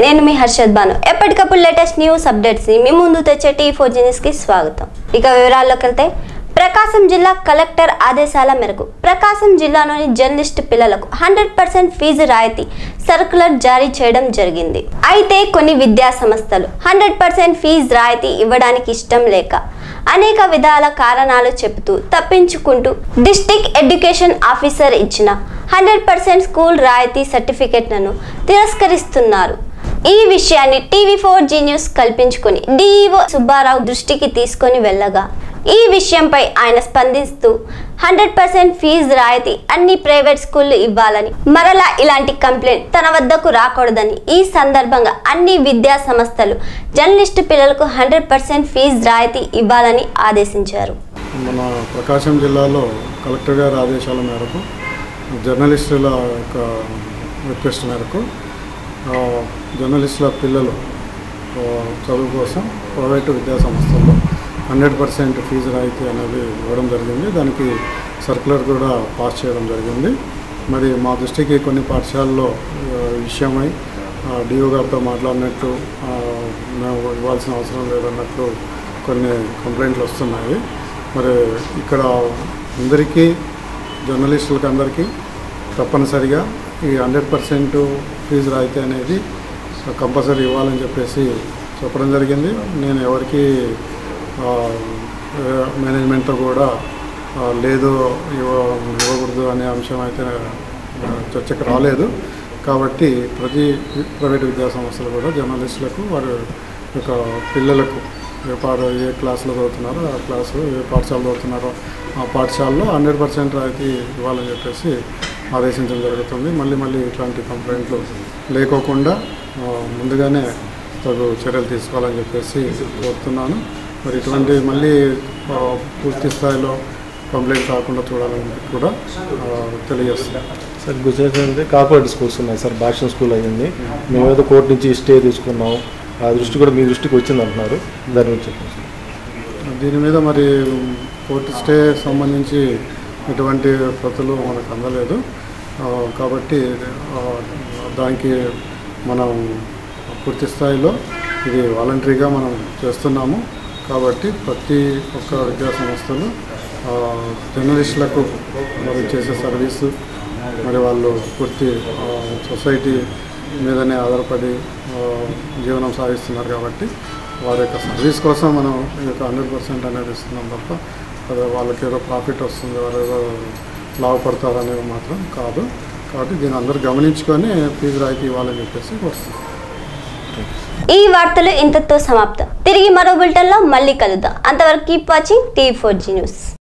నేను మీ హర్షద్ బాను ఎప్పటికప్పుడు latest news updates ని మీ ముందు తెచ్చే టీ ఫోర్ కి స్వాగతం ఇక వివరాల్లోకి వెళ్తే ప్రకాశం జిల్లా కలెక్టర్ ఆదేశాల మేరకు ప్రకాశం జిల్లాలోని జర్నలిస్ట్ పిల్లలకు హండ్రెడ్ పర్సెంట్ ఫీజు రాయితీ సర్కులర్ జారీ చేయడం జరిగింది అయితే కొన్ని విద్యా సంస్థలు హండ్రెడ్ పర్సెంట్ ఫీజు రాయితీ ఇవ్వడానికి ఇష్టం లేక అనేక విధాల కారణాలు చెబుతూ తప్పించుకుంటూ డిస్టిక్ ఎడ్యుకేషన్ ఆఫీసర్ ఇచ్చిన హండ్రెడ్ పర్సెంట్ స్కూల్ రాయితీ సర్టిఫికెట్లను తిరస్కరిస్తున్నారు ఈ విషయాన్ని టీవీ ఫోర్ జీ న్యూస్ కల్పించుకొని డిఈఓ సుబ్బారావు దృష్టికి తీసుకొని వెళ్ళగా ఈ విషయంపై ఆయన స్పందిస్తూ హండ్రెడ్ పర్సెంట్ ఫీజు రాయితీ అన్ని ప్రైవేట్ స్కూళ్లు ఇవ్వాలని మరలా ఇలాంటి కంప్లైంట్ తన వద్దకు రాకూడదని ఈ సందర్భంగా అన్ని విద్యా సంస్థలు జర్నలిస్టు పిల్లలకు హండ్రెడ్ పర్సెంట్ ఫీజు రాయితీ ఇవ్వాలని ఆదేశించారు మన ప్రకాశం జిల్లాలో కలెక్టర్ గారి ఆదేశాల మేరకు జర్నలిస్టుల యొక్క రిక్వెస్ట్ మేరకు ఆ, జర్నలిస్టుల పిల్లలు ఆ, చదువు కోసం ప్రైవేటు విద్యా సంస్థల్లో హండ్రెడ్ పర్సెంట్ ఫీజు రాయితీ అనేది ఇవ్వడం జరిగింది దానికి సర్కులర్ కూడా పాస్ చేయడం జరిగింది మరి మా దృష్టికి కొన్ని పాఠశాలలో ఆ, ఈ విషయమై డిఓ గారితో మాట్లాడినట్టు ఆ, మేము ఇవ్వాల్సిన అవసరం లేదన్నట్లు కొన్ని కంప్లైంట్లు వస్తున్నాయి మరి ఇక్కడ అందరికీ జర్నలిస్టులకి అందరికీ తప్పనిసరిగా ఈ హండ్రెడ్ పర్సెంట్ ఫీజు రాయితీ అనేది కంపల్సరీ ఇవ్వాలని చెప్పేసి చెప్పడం జరిగింది నేను ఎవరికి మేనేజ్మెంట్తో కూడా ఆ, లేదు ఇవ్వ ఇవ్వకూడదు అనే అంశం అయితే ఆ, చర్చకు రాలేదు కాబట్టి ప్రతి ప్రైవేట్ విద్యా సంస్థలు కూడా జర్నలిస్టులకు వారి యొక్క పిల్లలకు ఏ పాఠ ఏ క్లాసులో చదువుతున్నారో ఆ క్లాసు ఏ పాఠశాల చదువుతున్నారో ఆ పాఠశాలలో హండ్రెడ్ పర్సెంట్ రాయితీ ఇవ్వాలని చెప్పేసి ఆదేశించడం జరుగుతుంది మళ్ళీ మళ్ళీ ఇట్లాంటి కంప్లైంట్లు లేకోకుండా ఆ, ముందుగానే తగు చర్యలు తీసుకోవాలని చెప్పేసి కోరుతున్నాను మరి ఇటువంటి మళ్ళీ ఆ, పూర్తి స్థాయిలో కంప్లైంట్ కాకుండా చూడాలని కూడా ఆ, తెలియజేస్తున్నాను సార్ గుజరాత్ అంటే కార్పొరేట్ స్కూల్స్ ఉన్నాయి సార్ భాషణ స్కూల్ అయ్యింది మేము ఏదో కోర్టు నుంచి స్టే తీసుకున్నాం ఆ దృష్టి కూడా మీ దృష్టికి వచ్చింది అంటున్నారు దాని గురించి చెప్పండి సార్ దీని మీద మరి కోర్టు స్టే సంబంధించి ఎటువంటి ప్రతులు మనకు అందలేదు ఆ, కాబట్టి ఆ, దానికి మనం పూర్తి స్థాయిలో ఇది వాలంటరీగా మనం చేస్తున్నాము కాబట్టి ప్రతి ఒక్క విద్యా సంస్థలు ఆ, జర్నలిస్టులకు మరి చేసే సర్వీసు మరి వాళ్ళు పూర్తి ఆ, సొసైటీ మీదనే ఆధారపడి ఆ, జీవనం సాగిస్తున్నారు కాబట్టి వారి యొక్క సర్వీస్ కోసం మనం ఈ యొక్క హండ్రెడ్ పర్సెంట్ అనేది ఇస్తున్నాం తప్ప అది వాళ్ళకి ఏదో ప్రాఫిట్ వస్తుంది వారు ఏదో లాభపడతారు అనేది మాత్రం కాదు కాబట్టి దీన్ని అందరూ గమనించుకొని ఫీజు రాయితీ ఇవ్వాలని చెప్పేసి వస్తుంది ఈ వార్తలు ఇంతతో సమాప్తం తిరిగి మరో బులెటిన్లో మళ్ళీ కలుద్దాం అంతవరకు keep watching TV four G news